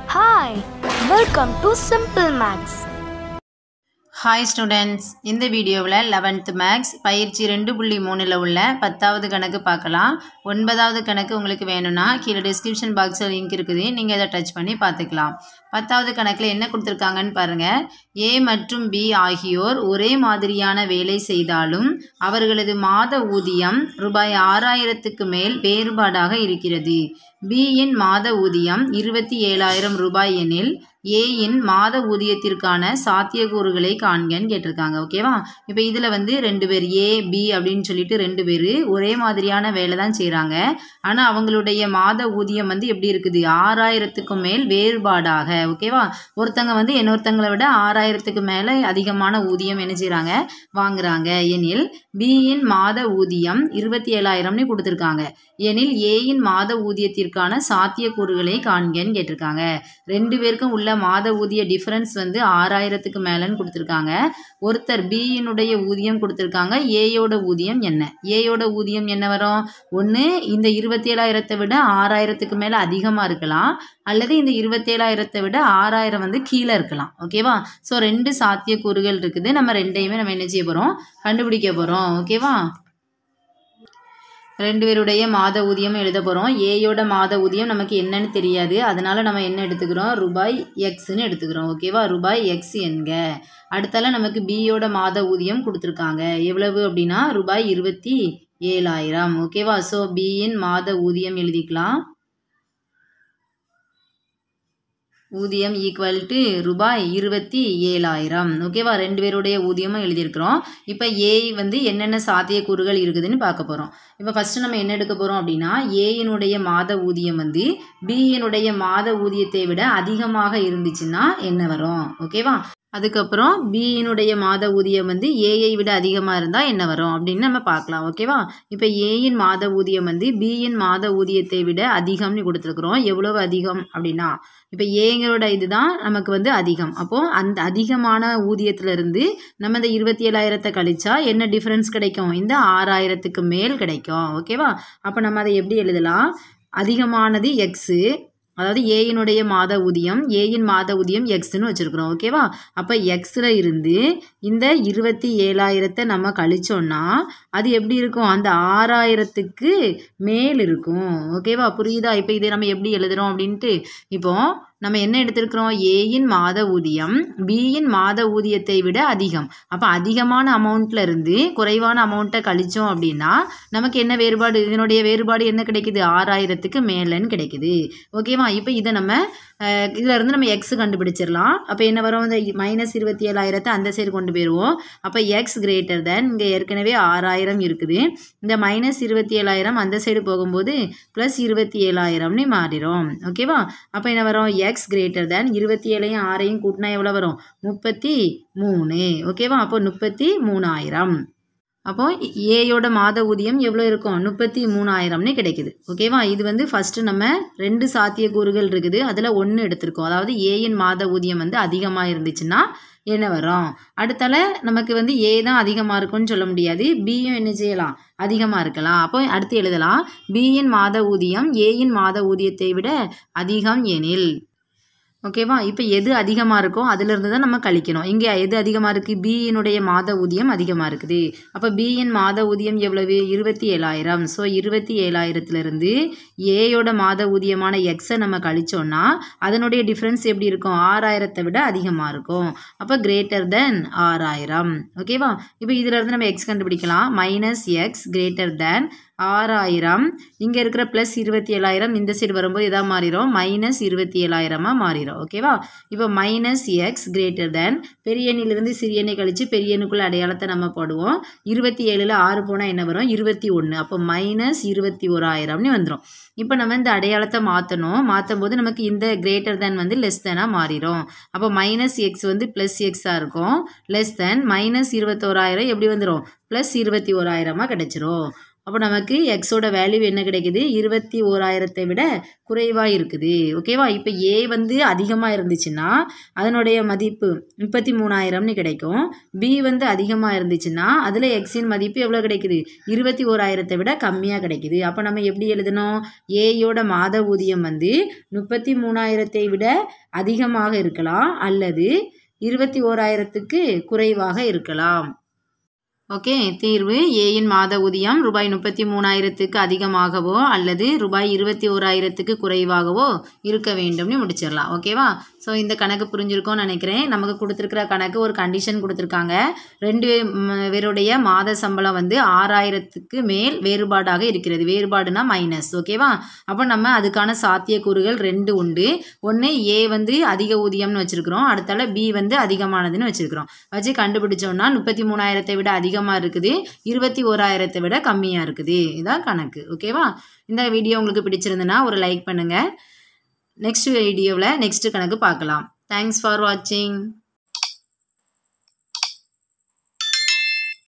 Hi, welcome to Simple Maths. Hi students இந்த வீடியோவில் eleventh maths பயிற்சி ரெண்டு புள்ளி மூணில் உள்ள பத்தாவது கணக்கு பார்க்கலாம் ஒன்பதாவது கணக்கு உங்களுக்கு வேணும்னா கீழே டிஸ்கிரிப்ஷன் பாக்ஸில் லிங்க் இருக்குது நீங்கள் அதை டச் பண்ணி பார்த்துக்கலாம் பத்தாவது கணக்கில் என்ன கொடுத்துருக்காங்கன்னு பாருங்கள் ஏ மற்றும் பி ஆகியோர் ஒரே மாதிரியான வேலை செய்தாலும் அவர்களது மாத ஊதியம் ரூபாய் ஆறாயிரத்துக்கு மேல் வேறுபாடாக இருக்கிறது பியின் மாத ஊதியம் இருபத்தி ஏழாயிரம் ரூபாய் எனில் ஏயின் மாத ஊதியத்திற்கான சாத்தியக்கூறுகளை காண்கன்னு கேட்டிருக்காங்க ஓகேவா இப்போ இதில் வந்து ரெண்டு பேர் ஏ பி அப்படின்னு சொல்லிட்டு ரெண்டு பேர் ஒரே மாதிரியான வேலை தான் செய்கிறாங்க ஆனால் அவங்களுடைய மாத ஊதியம் வந்து எப்படி இருக்குது ஆறாயிரத்துக்கும் மேல் வேறுபாடாக ஓகேவா ஒருத்தங்க வந்து இன்னொருத்தங்களை விட ஆறாயிரத்துக்கு மேலே அதிகமான ஊதியம் என்ன செய்கிறாங்க வாங்குறாங்க எனில் பியின் மாத ஊதியம் இருபத்தி ஏழாயிரம்னு கொடுத்துருக்காங்க எனில் ஏயின் மாத ஊதியத்திற்கான சாத்தியக்கூறுகளை காண்கன்னு கேட்டிருக்காங்க ரெண்டு பேருக்கும் உள்ள மாத ஊதிய டிஃபரன்ஸ் வந்து ஆறாயிரத்துக்கு மேலேன்னு கொடுத்துருக்காங்க ஒருத்தர் பியினுடைய ஊதியம் கொடுத்துருக்காங்க ஏயோட ஊதியம் என்ன ஏயோட ஊதியம் என்ன வரும் ஒன்று இந்த இருபத்தி ஏழாயிரத்தை விட ஆறாயிரத்துக்கு மேலே அதிகமாக இருக்கலாம் அல்லது இந்த இருபத்தேழாயிரத்தை விட ஆறாயிரம் வந்து கீழே இருக்கலாம் ஓகேவா ஸோ ரெண்டு சாத்தியக்கூறுகள் இருக்குது நம்ம ரெண்டையுமே நம்ம என்ன செய்ய போகிறோம் கண்டுபிடிக்க போகிறோம் ஓகேவா ரெண்டு பேருடைய மாத ஊதியம் எழுத போகிறோம் ஏயோட மாத ஊதியம் நமக்கு என்னன்னு தெரியாது அதனால நம்ம என்ன எடுத்துக்கிறோம் ரூபாய் எக்ஸ்ன்னு எடுத்துக்கிறோம் ஓகேவா ரூபாய் எக்ஸ் என்க அடுத்தால நமக்கு பியோட மாத ஊதியம் கொடுத்துருக்காங்க எவ்வளவு அப்படின்னா ரூபாய் இருபத்தி ஏழாயிரம் ஓகேவா ஸோ பியின் மாத ஊதியம் எழுதிக்கலாம் ஊதியம் ஈக்குவல் டு ரூபாய் இருபத்தி ஏழாயிரம் ஓகேவா ரெண்டு பேருடைய ஊதியமும் எழுதியிருக்கிறோம் இப்போ ஏ வந்து என்னென்ன சாத்தியக்கூறுகள் இருக்குதுன்னு பார்க்க போகிறோம் இப்போ ஃபஸ்ட்டு நம்ம என்ன எடுக்க போகிறோம் அப்படின்னா ஏயினுடைய மாத ஊதியம் வந்து பியினுடைய மாத ஊதியத்தை விட அதிகமாக இருந்துச்சுன்னா என்ன வரும் ஓகேவா அதுக்கப்புறம் பியினுடைய மாத ஊதியம் வந்து ஏஐ விட அதிகமாக இருந்தால் என்ன வரும் அப்படின்னு நம்ம பார்க்கலாம் ஓகேவா இப்போ ஏயின் மாத ஊதியம் வந்து பியின் மாத ஊதியத்தை விட அதிகம்னு கொடுத்துருக்குறோம் எவ்வளவு அதிகம் அப்படின்னா இப்போ ஏங்களோட இதுதான் நமக்கு வந்து அதிகம் அப்போது அந்த அதிகமான ஊதியத்திலிருந்து நம்ம இந்த இருபத்தி ஏழாயிரத்தை கழிச்சா என்ன டிஃப்ரென்ஸ் கிடைக்கும் இந்த ஆறாயிரத்துக்கு மேல் கிடைக்கும் ஓகேவா அப்போ நம்ம அதை எப்படி எழுதலாம் அதிகமானது எக்ஸு அதாவது ஏயினுடைய மாத ஊதியம் ஏயின் மாத ஊதியம் எக்ஸ்னு வச்சுருக்குறோம் ஓகேவா அப்போ எக்ஸில் இருந்து இந்த இருபத்தி ஏழாயிரத்தை நம்ம கழிச்சோன்னா அது எப்படி இருக்கும் அந்த ஆறாயிரத்துக்கு மேல் இருக்கும் ஓகேவா புரியுதா இப்போ இதை நம்ம எப்படி எழுதுகிறோம் அப்படின்ட்டு இப்போ நம்ம என்ன எடுத்திருக்கிறோம் ஏயின் மாத ஊதியம் பியின் மாத ஊதியத்தை விட அதிகம் அப்போ அதிகமான அமௌண்ட்டில் இருந்து குறைவான அமௌண்ட்டை கழித்தோம் அப்படின்னா நமக்கு என்ன வேறுபாடு இதனுடைய வேறுபாடு என்ன கிடைக்குது ஆறாயிரத்துக்கு மேலேன்னு கிடைக்குது ஓகேவா இப்போ இதை நம்ம இதில் இருந்து நம்ம எக்ஸ் கண்டுபிடிச்சிடலாம் அப்போ என்ன வரும் இந்த மைனஸ் இருபத்தி ஏழாயிரத்தை அந்த சைடு கொண்டு போயிடுவோம் அப்போ எக்ஸ் கிரேட்டர் தென் இங்கே ஏற்கனவே ஆறாயிரம் இருக்குது இந்த மைனஸ் இருபத்தி ஏழாயிரம் அந்த சைடு போகும்போது ப்ளஸ் இருபத்தி ஏழாயிரம்னு மாறிடும் ஓகேவா அப்போ என்ன வரும் எக்ஸ் கிரேட்டர் தென் இருபத்தி ஏழையும் ஆறையும் கூட்டினா எவ்வளோ வரும் முப்பத்தி மூணு ஓகேவா அப்போ முப்பத்தி மூணாயிரம் அப்போ ஏயோட மாத ஊதியம் எவ்வளோ இருக்கும் முப்பத்தி மூணாயிரம்னு கிடைக்குது ஓகேவா இது வந்து ஃபஸ்ட்டு நம்ம ரெண்டு சாத்தியக்கூறுகள் இருக்குது அதில் ஒன்று எடுத்திருக்கோம் அதாவது ஏயின் மாத ஊதியம் வந்து அதிகமாக இருந்துச்சுன்னா என்ன வரும் அடுத்தால நமக்கு வந்து ஏ தான் அதிகமாக இருக்கும்னு சொல்ல முடியாது பியும் என்ன செய்யலாம் அதிகமாக இருக்கலாம் அப்போ அடுத்து எழுதலாம் பியின் மாத ஊதியம் ஏயின் மாத ஊதியத்தை விட அதிகம் எனில் ஓகேவா இப்போ எது அதிகமாக இருக்கோ அதிலிருந்து தான் நம்ம கழிக்கணும் இங்கே எது அதிகமாக இருக்குது பியினுடைய மாத ஊதியம் அதிகமாக இருக்குது அப்போ பியின் மாத ஊதியம் எவ்வளவு இருபத்தி ஏழாயிரம் ஸோ இருபத்தி ஏழாயிரத்துலேருந்து ஏயோட மாத ஊதியமான எக்ஸை நம்ம கழிச்சோன்னா அதனுடைய டிஃப்ரென்ஸ் எப்படி இருக்கும் ஆறாயிரத்தை விட அதிகமாக இருக்கும் அப்போ கிரேட்டர் தென் ஆறாயிரம் ஓகேவா இப்போ இதிலிருந்து நம்ம எக்ஸ் கண்டுபிடிக்கலாம் மைனஸ் எக்ஸ் கிரேட்டர் தென் ஆறாயிரம் இங்கே இருக்கிற ப்ளஸ் இருபத்தி ஏழாயிரம் இந்த சைடு வரும்போது எதா மாறிடும் மைனஸ் இருபத்தி ஏழாயிரமாக மாறிடும் ஓகேவா இப்போ மைனஸ் எக்ஸ் கிரேட்டர் தென் பெரிய எண்ணிலிருந்து சிறிய எண்ணை கழித்து பெரிய எண்ணுக்குள்ள அடையாளத்தை நம்ம போடுவோம் இருபத்தி ஏழில் ஆறு போனால் என்ன வரும் இருபத்தி ஒன்று அப்போ மைனஸ் இருபத்தி ஓராயிரம்னு வந்துடும் இப்போ நம்ம இந்த அடையாளத்தை மாற்றணும் மாற்றும் போது நமக்கு இந்த கிரேட்டர் தென் வந்து லெஸ் தேனாக மாறிடும் அப்போ மைனஸ் எக்ஸ் வந்து ப்ளஸ் எக்ஸாக இருக்கும் லெஸ் தென் மைனஸ் இருபத்தோராயிரம் எப்படி வந்துடும் ப்ளஸ் இருபத்தி ஓராயிரமாக கிடச்சிரும் அப்போ நமக்கு எக்ஸோட வேல்யூ என்ன கிடைக்குது இருபத்தி ஓராயிரத்தை விட குறைவாக இருக்குது ஓகேவா இப்போ ஏ வந்து அதிகமாக இருந்துச்சுன்னா அதனுடைய மதிப்பு முப்பத்தி மூணாயிரம்னு கிடைக்கும் பி வந்து அதிகமாக இருந்துச்சுன்னா அதில் எக்ஸின் மதிப்பு எவ்வளோ கிடைக்குது இருபத்தி ஓராயிரத்தை விட கம்மியாக கிடைக்குது அப்போ நம்ம எப்படி எழுதணும் ஏயோட மாத ஊதியம் வந்து முப்பத்தி மூணாயிரத்தை விட அதிகமாக இருக்கலாம் அல்லது இருபத்தி ஓராயிரத்துக்கு குறைவாக இருக்கலாம் ஓகே தீர்வு ஏயின் மாத ஊதியம் ரூபாய் முப்பத்தி மூணாயிரத்துக்கு அதிகமாகவோ அல்லது ரூபாய் இருபத்தி ஓராயிரத்துக்கு குறைவாகவோ இருக்க வேண்டும்னு முடிச்சிடலாம் ஓகேவா ஸோ இந்த கணக்கு புரிஞ்சிருக்கோம்னு நினைக்கிறேன் நமக்கு கொடுத்துருக்கிற கணக்கு ஒரு கண்டிஷன் கொடுத்துருக்காங்க ரெண்டு ம், பேருடைய மாத சம்பளம் வந்து ஆறாயிரத்துக்கு மேல் வேறுபாடாக இருக்கிறது வேறுபாடுனா மைனஸ் ஓகேவா அப்போ நம்ம அதுக்கான சாத்தியக்கூறுகள் ரெண்டு உண்டு ஒன்று ஏ வந்து அதிக ஊதியம்னு வச்சுருக்கிறோம் அடுத்தால பி வந்து அதிகமானதுன்னு வச்சுருக்கிறோம் வச்சு கண்டுபிடிச்சோம்னா முப்பத்தி மூணாயிரத்தை விட அதிகமாக இருக்குது இருபத்தி ஓராயிரத்தை விட கம்மியாக இருக்குது இதான் கணக்கு ஓகேவா இந்த வீடியோ உங்களுக்கு பிடிச்சிருந்துன்னா ஒரு லைக் பண்ணுங்கள் நெக்ஸ்ட் வீடியோவில் நெக்ஸ்ட் கணக்கு பார்க்கலாம் தேங்க்ஸ் ஃபார் வாட்சிங்